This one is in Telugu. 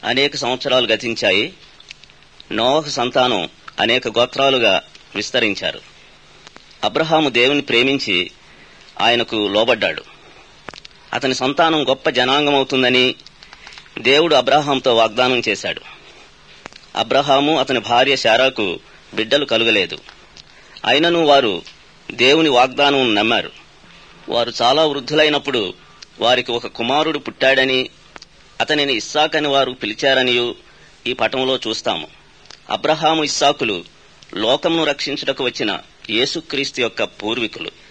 అనేక సంవత్సరాలు గతించాయి నోవహు సంతానం అనేక గోత్రాలుగా విస్తరించారు అబ్రహాము దేవుని ప్రేమించి ఆయనకు లోబడ్డాడు అతని సంతానం గొప్ప జనాంగమవుతుందని దేవుడు అబ్రహాంతో వాగ్దానం చేశాడు అబ్రహాము అతని భార్య శారాకు బిడ్డలు కలుగలేదు అయినను వారు దేవుని వాగ్దానం నమ్మారు వారు చాలా వృద్ధులైనప్పుడు వారికి ఒక కుమారుడు పుట్టాడని అతనిని ఇస్సాకని వారు పిలిచారనియు ఈ పటంలో చూస్తాము అబ్రహాము ఇస్సాకులు లోకమును రక్షించుటకు వచ్చిన యేసుక్రీస్తు యొక్క పూర్వీకులు